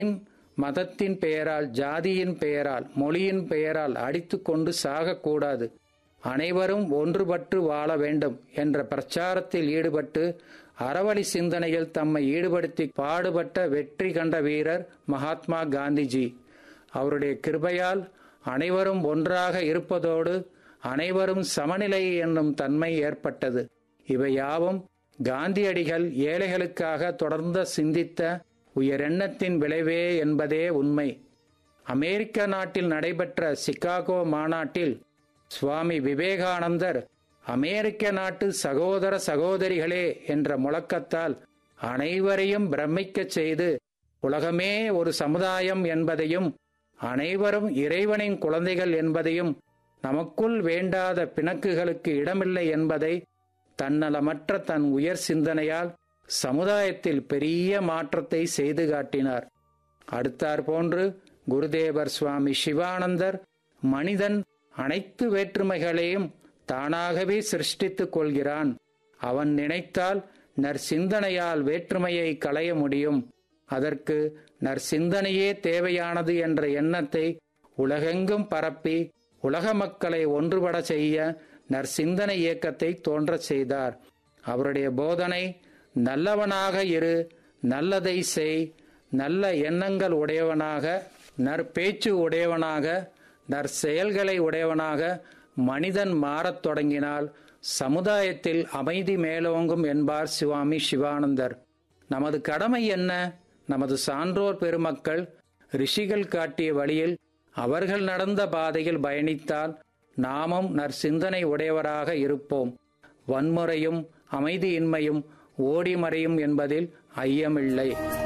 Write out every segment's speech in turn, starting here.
மதத்தின் பெயரால் ஜாதியின் பெயரால் மொழியின் பெயரால் அடித்துக்கொண்டு சாகக்கூடாது அனைவரும் ஒன்றுபட்டு வாழ வேண்டும் என்ற பிரச்சாரத்தில் ஈடுபட்டு அறவழி சிந்தனையில் தம்மை ஈடுபடுத்தி பாடுபட்ட வெற்றி கண்ட வீரர் மகாத்மா காந்திஜி அவருடைய கிருபையால் அனைவரும் ஒன்றாக இருப்பதோடு அனைவரும் சமநிலை என்னும் தன்மை ஏற்பட்டது இவை யாவும் காந்தியடிகள் ஏழைகளுக்காக தொடர்ந்து சிந்தித்த உயரெண்ணத்தின் விளைவே என்பதே உண்மை அமெரிக்க நாட்டில் நடைபெற்ற சிகாகோ மாநாட்டில் சுவாமி விவேகானந்தர் அமெரிக்க நாட்டு சகோதர சகோதரிகளே என்ற முழக்கத்தால் அனைவரையும் பிரமிக்கச் செய்து உலகமே ஒரு சமுதாயம் என்பதையும் அனைவரும் இறைவனின் குழந்தைகள் என்பதையும் நமக்குள் வேண்டாத பிணக்குகளுக்கு இடமில்லை என்பதை தன்னலமற்ற தன் உயர் சிந்தனையால் சமுதாயத்தில் பெரிய மாற்றத்தை செய்து காட்டினார் அடுத்தாற் போன்று குருதேவர் சுவாமி சிவானந்தர் மனிதன் அனைத்து வேற்றுமைகளையும் தானாகவே சிருஷ்டித்துக் கொள்கிறான் அவன் நினைத்தால் நற்சிந்தனையால் வேற்றுமையை களைய முடியும் அதற்கு நற்சிந்தனையே தேவையானது என்ற எண்ணத்தை உலகெங்கும் பரப்பி உலக மக்களை ஒன்றுபட செய்ய நற்சிந்தனை இயக்கத்தை தோன்றச் செய்தார் அவருடைய போதனை நல்லவனாக இரு நல்லதை செய் நல்ல எண்ணங்கள் உடையவனாக நற்பேச்சு உடையவனாக நற்செயல்களை உடையவனாக மனிதன் மாறத் தொடங்கினால் சமுதாயத்தில் அமைதி மேலோங்கும் என்பார் சுவாமி சிவானந்தர் நமது கடமை என்ன நமது சான்றோர் பெருமக்கள் ரிஷிகள் காட்டிய வழியில் அவர்கள் நடந்த பாதையில் பயணித்தால் நாமும் நற்சிந்தனை உடையவராக இருப்போம் வன்முறையும் அமைதியின்மையும் ஓடி மறையும் என்பதில் ஐயமில்லை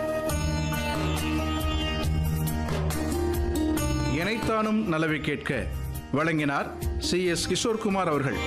இணைத்தானும் நலவை கேட்க வழங்கினார் சி எஸ் கிஷோர்குமார் அவர்கள்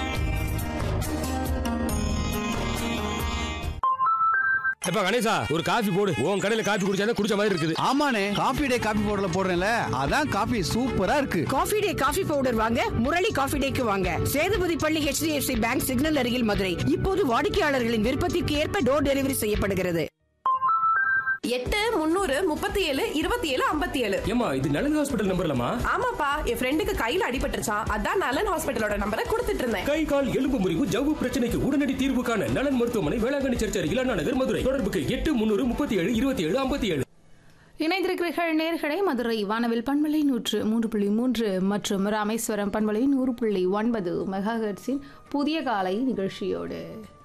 எப்ப கணேசா ஒரு காஃபி போடு உன் கடையில காஃபி குடிச்சா குடிச்ச மாதிரி இருக்குது ஆமாண்ணே காபி டே காபி பவுடர்ல போடுறேன்ல அதான் காபி சூப்பரா இருக்கு காஃபி டே காஃபி பவுடர் வாங்க முரளி காஃபி டேக்கு வாங்க சேதுபதி பள்ளி HDFC பேங்க் சிக்னல் அருகில் மதுரை இப்போது வாடிக்கையாளர்களின் விருப்பத்திற்கு ஏற்ப டோர் டெலிவரி செய்யப்படுகிறது எட்டு முந்நூறு முப்பத்தி ஏழு இருபத்தி ஏழு ஐம்பத்தி ஏழு ஏமா இது நலன் ஹாஸ்பிட்டல் நம்பர்லமா ஆமாப்பா என் ஃப்ரெண்டுக்கு கையில அடிபட்டுருச்சான் அதான் நலன் ஹாஸ்பிட்டலோட நம்பரை கொடுத்துட்டு இருந்தேன் கை கால் எலும்பு முறிவு ஜவ்வு பிரச்சனைக்கு உடனடி தீர்வு காண நலன் மருத்துவமனை வேளாங்கண்ணி சர்ச் அருகில் அண்ணா நகர் மதுரை தொடர்புக்கு எட்டு முன்னூறு முப்பத்தி ஏழு இருபத்தி ஏழு ஐம்பத்தி ஏழு இணைந்திருக்கிறீர்கள் நேர்களை மதுரை வானவில் பண்பலை நூற்று மூன்று புள்ளி மூன்று மற்றும் ராமேஸ்வரம் பண்பலை நூறு புள்ளி ஒன்பது மெகாஹெர்ட்ஸின் புதிய காலை நிகழ்ச்சியோடு